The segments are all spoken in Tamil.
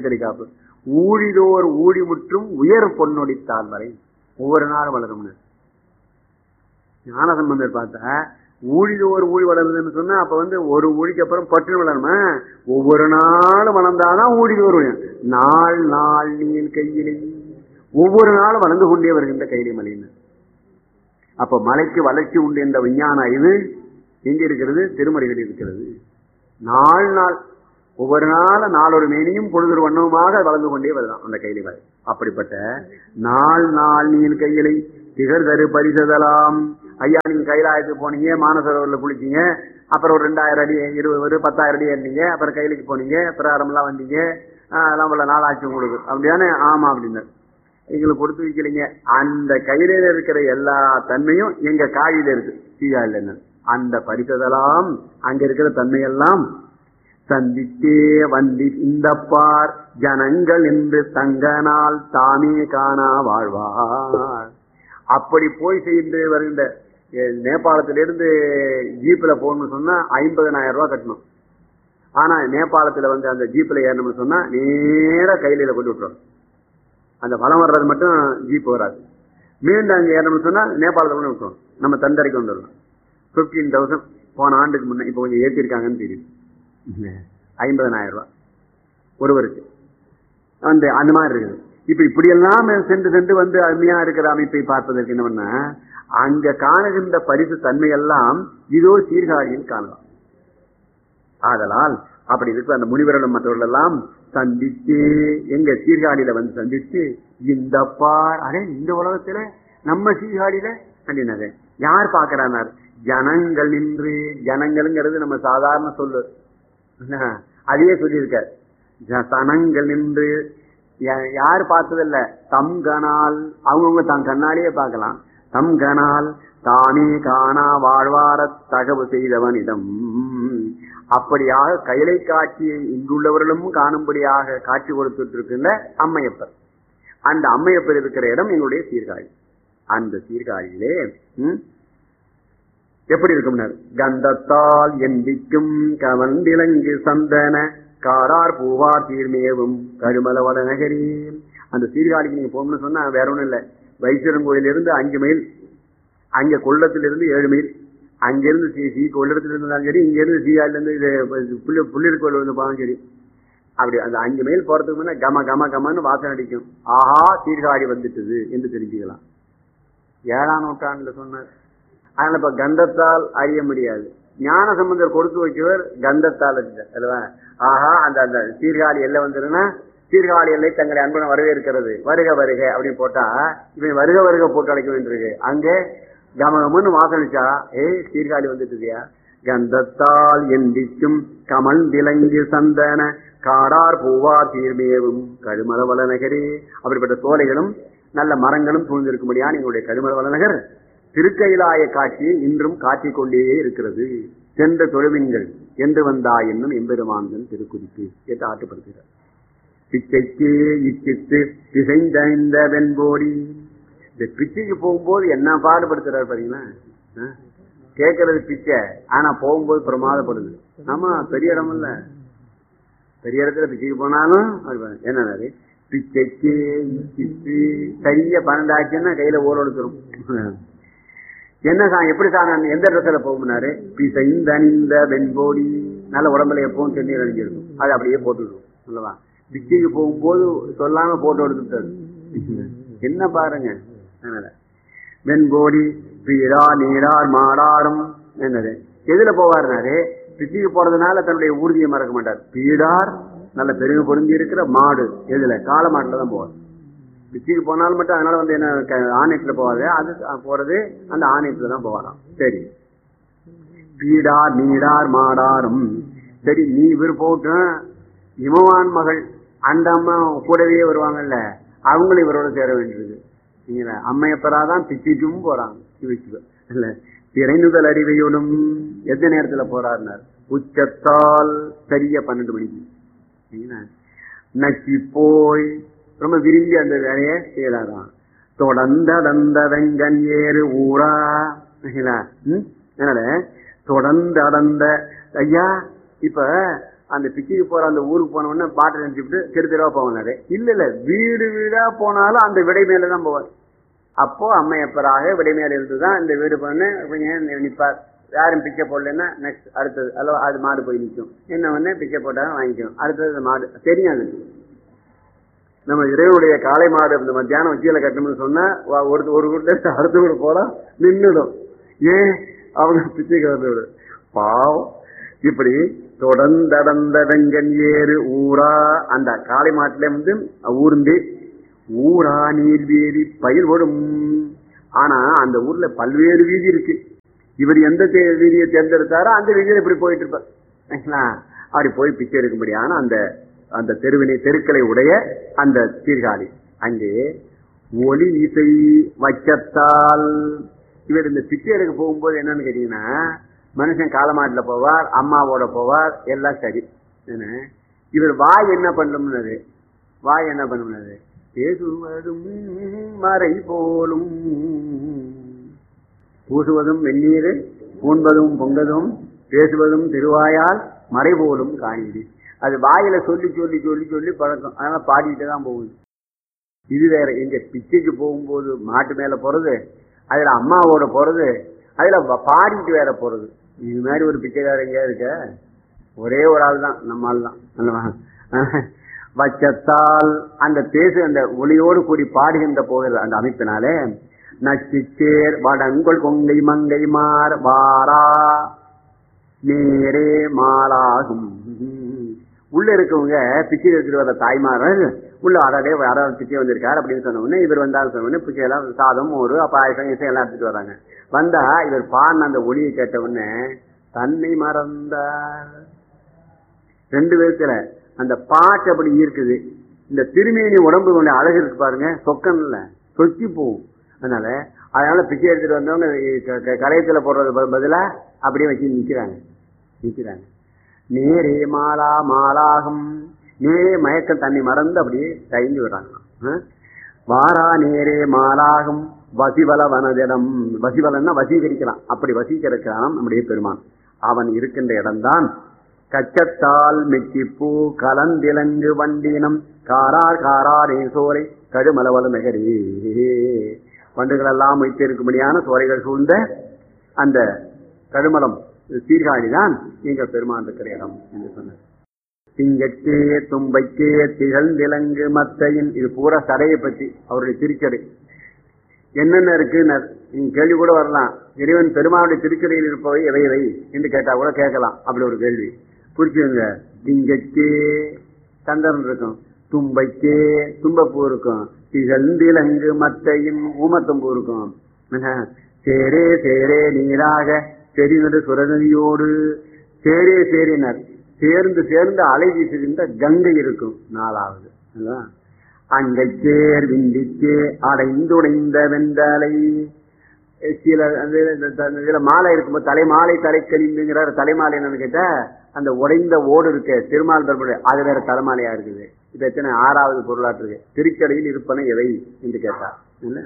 திருக்கடி காப்பு ஊழிதோர் ஊழி முற்றும் உயர் பொன்னொடித்தால் வரை ஒவ்வொரு நாளும் வளரும்னு ஞானசம்பந்தர் பார்த்தா ஊழிதோர் ஊழி வளருதுன்னு சொன்னா அப்ப வந்து ஒரு ஊழிக்கு அப்புறம் பட்டு வளருமா ஒவ்வொரு நாளும் வளர்ந்தாதான் ஊழிதோர் ஊழி. நாள் நாள் நீள் கையிலே ஒவ்வொரு நாளும் வளர்ந்து கொண்டே வருகின்ற கையிலே மலைன்னு அப்ப மலைக்கு வளர்ச்சி உண்டு என்ற விஞ்ஞான இது எங்க இருக்கிறது திருமறைகளில் இருக்கிறது நாள் நாள் ஒவ்வொரு நாளும் நாளொரு மேனியும் பொழுதொரு வண்ணமுமாக வளர்ந்து கொண்டே வருதான் அந்த கையிலே வரை அப்படிப்பட்ட நாள் நாள் நீள் கையிலை திகழ் தரு பரிசதலாம் ஐயா நீங்க கைலாயத்துக்கு போனீங்க மானசரோவர்ல குளிச்சீங்க அப்புறம் ஒரு ரெண்டாயிரம் அடி இருபது ஒரு பத்தாயிரம் அடி ஏறினீங்க அப்புறம் கையிலுக்கு போனீங்க பிரகாரம்லாம் வந்தீங்க ஆஹ் அதெல்லாம் போல நாளாச்சு உங்களுக்கு அப்படியானே ஆமா அப்படின்னு எங்களுக்கு கொடுத்து வைக்கலைங்க அந்த கையில இருக்கிற எல்லா தன்மையும் எங்க காயில இருக்கு சீகாயில என்ன அந்த பரிசதெல்லாம் அங்க இருக்கிற தன்மையெல்லாம் சந்தித்தே வந்தி இந்த பார் ஜனங்கள் என்று தங்கனால் தாமே காணா வாழ்வார் அப்படி போய் செய்து வருகின்ற அஹ், நேபாளத்திலிருந்து ஜீப்ல போகணும்னு சொன்னா ஐம்பதனாயிரம் ரூபாய் கட்டணும் ஆனா நேபாளத்துல வந்து அந்த ஜீப்ல ஏறணும்னு சொன்னா நேரா கையில கொண்டு விட்டுரும் அந்த வளம் வர்றது மட்டும் ஜீப் வராது மீண்டும் அங்க ஏறணும்னு சொன்னா நேபாளத்துல கொண்டு விட்டுரும் நம்ம தந்தரைக்கு வந்துடலாம் பிப்டீன் தௌசண்ட் போன ஆண்டுக்கு முன்ன இப்போ கொஞ்சம் ஏற்றிருக்காங்கன்னு தெரியுது ஐம்பதனாயிரம் ரூபாய் ஒருவருக்கு அந்த அந்த மாதிரி இருக்குது இப்ப இப்படி எல்லாம் சென்று சென்று வந்து அருமையா இருக்கிற அமைப்பை பார்ப்பதற்கு என்ன பண்ண அங்க காணுகின்ற பரிசு தன்மையெல்லாம் இதோ சீர்காழியில் காணலாம் ஆதலால் அப்படி இருக்கிற அந்த முனிவர்களும் மற்றவர்கள் எல்லாம் சந்தித்து எங்க சீர்காழியில வந்து சந்தித்து இந்த பார் அடே இந்த உலகத்துல நம்ம சீர்காழியில அப்படின்னாரு யார் பாக்குறானார் ஜனங்கள் நின்று ஜனங்கள்ங்கிறது நம்ம சாதாரண சொல்லு என்ன? அதையே சொல்லியிருக்கார் ஜ- சனங்கள் நின்று யா- யார் பார்த்ததில்ல தம் கனால் அவங்கவுங்க தன் கண்ணாலேயே பார்க்கலாம் தம் கனால் தானே காணா வாழ்வார தகவு செய்தவனிடம் அப்படியாக கைலை காட்சியை இங்குள்ளவர்களும் காணும்படியாக காட்சி கொடுத்துட்டு இருக்கின்ற அம்மையப்பர் அந்த அம்மையப்பர் இருக்கிற இடம் எங்களுடைய சீர்காழி அந்த சீர்காழியிலே ம், எப்படி இருக்கும்னார் கந்தத்தால் எந்திக்கும் கவண்டிலங்கு சந்தன காரார் பூவார் தீர்மேவும் கருமல வடநகரி அந்த சீர்காழிக்கு நீங்க போகணும்னு சொன்னா வேற ஒண்ணும் இல்ல வைத்தியரன் கோயிலிருந்து அஞ்சு மைல் அங்க கொள்ளத்திலிருந்து ஏழு மைல் அங்கிருந்து சி சி கொள்ளத்துல இருந்தாலும் சரி இங்க இருந்து சீகாழில இருந்து இது புள்ளி புள்ளியர் கோயில் வந்து போனாலும் சரி அப்படி அந்த அஞ்சு மைல் போறதுக்கு முன்ன கம கம கமன்னு வாசனை அடிக்கும் ஆஹா சீர்காழி வந்துட்டுது என்று தெரிஞ்சுக்கலாம் ஏழாம் நூற்றாண்டுல சொன்னார் அதனால இப்ப கந்தத்தால் அறிய முடியாது ஞான சம்பந்தர் கொடுத்து வைக்கவர் கந்தத்தால் அறிந்தார் அல்லவா ஆஹா அந்த அந்த சீர்காழி எல்லை வந்துருன்னா சீர்காழி எல்லை தங்களை அன்புடன் வரவேற்கிறது வருக வருக அப்படின்னு போட்டா இவன் வருக வருக போட்டு அழைக்க வேண்டியிருக்கு அங்கே கமகமன்னு வாசனிச்சா ஏய் சீர்காழி வந்துட்டுதியா கந்தத்தால் எந்திக்கும் கமல் விலங்கு சந்தன காடார் பூவா தீர்மேவும் கழுமலவள நகரே அப்படிப்பட்ட சோலைகளும் நல்ல மரங்களும் சூழ்ந்திருக்கும்படியான எங்களுடைய கழுமலவள நகர் திருக்கைலாய காட்சியை இன்றும் காட்டிக் கொண்டே இருக்கிறது சென்ற தொழுவின்கள் என்று வந்தா என்னும் எம்பெருமான்கள் திருக்குறிப்பு என்று ஆட்டுப்படுகிறார் பிச்சைக்கு இச்சித்து பிசைந்த வெண்போடி இந்த பிச்சைக்கு போகும்போது என்ன பாடுபடுத்துறாரு பாத்தீங்களா ஆ? கேட்கறது பிச்சை ஆனா போகும்போது பிரமாதப்படுது ஆமா பெரிய இடம் இல்ல பெரிய இடத்துல பிச்சைக்கு போனாலும் அது பாரு. என்னது பிச்சைக்கு இச்சித்து கைய பன்னெண்டாச்சுன்னா கையில ஓர் எடுத்துரும் என்ன சா எப்படி சார் எந்த ட்ரெஸ்ல போகும்னாரு பிசைந்தணிந்த வெண்போடி நல்ல உடம்புல எப்பவும் தண்ணீர் அணிஞ்சிருக்கும் அது அப்படியே போட்டுடும் அல்லவா பிச்சைக்கு போகும்போது சொல்லாம போட்டோ எடுத்துட்டாரு என்ன பாருங்க அதனால வெண்போடி பீடா நீடார் மாடாரும் என்னது எதுல போவாருனாரு பிச்சைக்கு போறதுனால தன்னுடைய ஊர்தியை மறக்க மாட்டார் பீடார் நல்ல பெருமை பொருந்தி இருக்கிற மாடு எதுல காளை மாட்டுல தான் போவார் பிச்சுக்கு போனாலும் மட்டும் அதனால வந்து என்ன க- ஆணையத்துல போவாரு அது போறது அந்த ஆணையத்துல தான் போவாராம் சரி பீடார் நீடார் மாடாரும் சரி நீ இவர் போட்டும் இமவான் மகள் அந்த அம்மா கூடவே வருவாங்கல்ல அவங்களும் இவரோட சேர வேண்டியது நீங்களா அம்மையப்பராதான் பிச்சுக்கும் போறாங்க சிவச்சுவ இல்ல திரைநுதல் அறிவையோடும் எந்த நேரத்துல போறாருனார் உச்சத்தால் சரியா பன்னெண்டு மணிக்கு சரிங்களா? நக்கி போய் ரொம்ப விரும்பி அந்த வேலையை செய்யறாராம் தொடர்ந்தடந்த வெங்கன் ஏறு ஊரா சரிங்களா? ம்? அதனால தொடர்ந்து அடர்ந்த ஐயா இப்ப அந்த பிச்சைக்கு போற அந்த ஊருக்கு போன உடனே பாட்டை நினைச்சுட்டு தெரு தெருவா போவாரு இல்ல இல்ல வீடு வீடா போனாலும் அந்த விடை மேலதான் போவார் அப்போ அம்மையப்பராக விடை மேல இருந்துதான் இந்த வீடு பண்ணு கொஞ்சம் நிப்பார் யாரும் பிச்சை போடலன்னா நெக்ஸ்ட் அடுத்தது அல்ல அது மாடு போய் நிற்கும் என்ன ஒண்ணு பிச்சை போட்டாலும் வாங்கிக்கும் அடுத்தது அந்த மாடு தெரியும் அது நம்ம இறைவனுடைய காளை மாடு இந்த மத்தியானம் உச்சியில கட்டணும்னு சொன்னா வா- ஒரு ஒரு கூட அடுத்த கூட போனா நின்றுடும் ஏன் அவங்க பிச்சைக்கு வந்து பாவம் இப்படி தொடர்ந்தடந்த வெங்கன் ஏறு ஊரா அந்த காளை மாட்டுல வந்து ஊர்ந்து ஊரா நீர்வேதி பயிர் ஓடும் ஆனா அந்த ஊர்ல பல்வேறு வீதி இருக்கு இவர் எந்த தே- வீதியை தேர்ந்தெடுத்தாரோ அந்த வீதியில இப்படி போயிட்டு இருப்பார் சரிங்களா? அப்படி போய் பிச்சை எடுக்கும்படியான அந்த அந்த தெருவினை தெருக்களை உடைய அந்த சீர்காழி அங்கே ஒளி இசை வைக்கத்தால் இவர் இந்த பிச்சை எடுக்க போகும்போது என்னன்னு கேட்டீங்கன்னா மனுஷன் காலமாட்டுல போவார் அம்மாவோட போவார் எல்லாம் சரி என்ன இவர் வாய் என்ன பண்ணும்னது வாய் என்ன பண்ணும்னது பேசுவதும் மறை போலும் பூசுவதும் வெந்நீர் பூண்பதும் பொங்கதும் பேசுவதும் திருவாயால் மறை போலும் காணிடி அது வாயில சொல்லி சொல்லி சொல்லி சொல்லி பழக்கம் அதனால பாடிட்டு தான் போகுது இது வேற எங்க பிச்சைக்கு போகும்போது மாட்டு மேல போறது அதுல அம்மாவோட போறது அதுல வ- பாடிட்டு வேற போறது இது மாதிரி ஒரு பிச்சைக்காரர் எங்கேயா இருக்க ஒரே ஒரு ஆள் தான் நம்ம ஆள் தான் அல்லவா? வச்சத்தால் அந்த பேசு அந்த ஒளியோடு கூடி பாடுகின்ற போகிற அந்த அமைப்பினாலே நச்சிச்சேர் வடங்கொள் கொங்கை மங்கை மார் வாரா நேரே மாலாகும் உள்ள இருக்கவங்க பிச்சை எடுத்துட்டு வர தாய்மார்கள் உள்ள அடடே யாராவது பிச்சை வந்திருக்காரு அப்படின்னு சொன்ன உடனே இவர் வந்தாலும் சொன்ன உடனே பிச்சை எல்லாம் சாதம் ஒரு பாயசம் இசை எல்லாம் எடுத்துட்டு வராங்க வந்தா இவர் பாடின அந்த ஒளியை கேட்ட உடனே தன்னை மறந்தார் ரெண்டு விதத்துல அந்த பாட்டு அப்படி இருக்குது இந்த திருமேனி உடம்பு கொஞ்சம் அழகு இருக்கு பாருங்க சொக்கன்ல சொக்கி போகும் அதனால அதனால பிச்சை எடுத்துட்டு வந்தவங்க க- க- கரையத்துல போடுறது ப- பதிலா அப்படியே வச்சு நிக்கிறாங்க நிக்கிறாங்க நேரே மாலா மாலாகும் நேரே மயக்கம் தண்ணி மறந்து அப்படியே தயங்கி விடுறாங்களாம் ஆ? வாரா நேரே மாலாகும் வசிவல வனதிடம் வசிவலன்னா வசீகரிக்கலாம் அப்படி வசீகரிக்கலாம் நம்முடைய பெருமான் அவன் இருக்கின்ற இடம்தான் கச்சத்தால் மெச்சிப்பூ கலந்திலங்கு வண்டினம் காரார் காராரே சோலை கடுமலவல நகரே வண்டுகள் எல்லாம் வைத்திருக்கும்படியான சோலைகள் சூழ்ந்த அந்த கடுமலம் சீர்காழிதான் எங்கள் பெருமான் இருக்கிற இடம் என்று சொன்னார் திங்கட்கே தும்பைக்கே திகழ்ந்திலங்கு மத்தையின் இது பூரா சடையை பற்றி அவருடைய திருச்சடை என்னென்ன இருக்கு நீங்க கேள்வி கூட வரலாம் இறைவன் பெருமானுடைய திருச்சடையில் இருப்பவை எவை எவை என்று கேட்டா கூட கேட்கலாம் அப்படி ஒரு கேள்வி புரிச்சுங்க திங்கட்கே சந்திரன் இருக்கும் தும்பைக்கே தும்பப்பூ இருக்கும் திகழ்ந்திலங்கு மத்தையின் ஊமத்தம்பூ இருக்கும் என்ன? சேரே சேரே நீராக செறிநடு சுரநதியோடு சேரே சேரினர் சேர்ந்து சேர்ந்து அலை வீசுகின்ற கங்கை இருக்கும் நாலாவது இல்லையா? அங்கைச்சேர் விந்திச்சே அடைந்துடைந்த வெந்தலை சில அந்த இந்த- இந்த இதுல மாலை இருக்கும்போது தலைமாலை தலைக்கழிந்துங்கிறார் தலைமாலை என்னன்னு கேட்டா அந்த உடைந்த ஓடு இருக்கு திருமால் பெருமாள் அது வேற தலைமாலையா இருக்குது இப்ப எத்தனை ஆறாவது பொருளாட்டு இருக்கு திருச்சடையில் இருப்பன எவை என்று கேட்டார் என்ன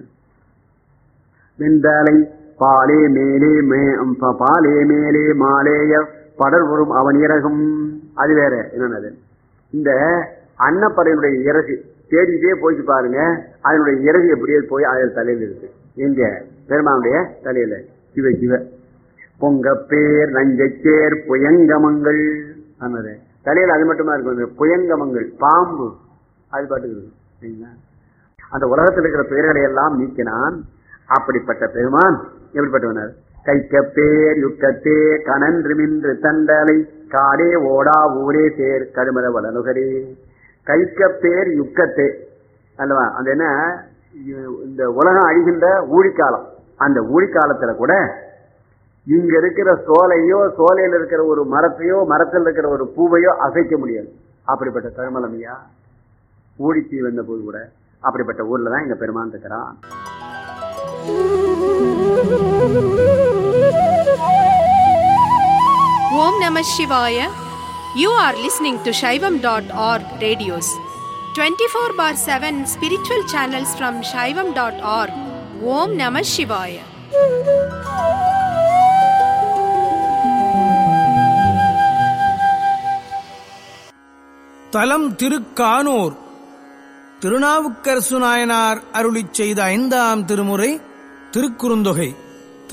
வெந்தாலை பாலே மேலே மே- ப- பாலே மேலே மாலேய படர் வரும் அவன் இறகும் அது வேற என்னன்னது இந்த அன்னப்பறையினுடைய இறகு தேடிட்டே போயிட்டு பாருங்க அதனுடைய இறகு எப்படியே போய் அதில் தலையில இருக்கு எங்க பெருமானுடைய தலையில சிவ சிவ பொங்கப்பேர் நஞ்சச்சேர் புயங்கமங்கள் ஆனது தலையில அது மட்டுமா இருக்கும் இந்த புயங்கமங்கள் பாம்பு அது பாட்டுக்கு இருக்கும் சரிங்களா அந்த உலகத்தில் இருக்கிற பெயர்களை எல்லாம் நீக்கினான் அப்படிப்பட்ட பெருமான் எப்படிப்பட்டவனர் கைக்கப்பேர் யுக்கத்தே கனன்றுமின்று தண்டலை காடே ஓடா ஊரே சேர் கடுமல வளனுகரே கைக்கப்பேர் யுக்கத்தே அல்லவா அந்த என்ன இ- இந்த உலகம் அழிகின்ற ஊழிக்காலம் அந்த ஊழிக்காலத்துல கூட இங்க இருக்கிற சோலையோ சோலையில இருக்கிற ஒரு மரத்தையோ மரத்தில் இருக்கிற ஒரு பூவையோ அசைக்க முடியாது அப்படிப்பட்ட கருமலமையா ஊழிச்சி வந்த போது கூட அப்படிப்பட்ட ஊர்ல தான் எங்க பெருமான் இருக்கிறான் Om Namah Shivaya. You are listening to Shaivam.org radios. 24 bar 7 spiritual channels from Shaivam.org. Om Namah Shivaya. தலம் திருக்கானூர் திருநாவுக்கரசு நாயனார் அருளிச் செய்த ஐந்தாம் திருமுறை திருக்குறுந்தொகை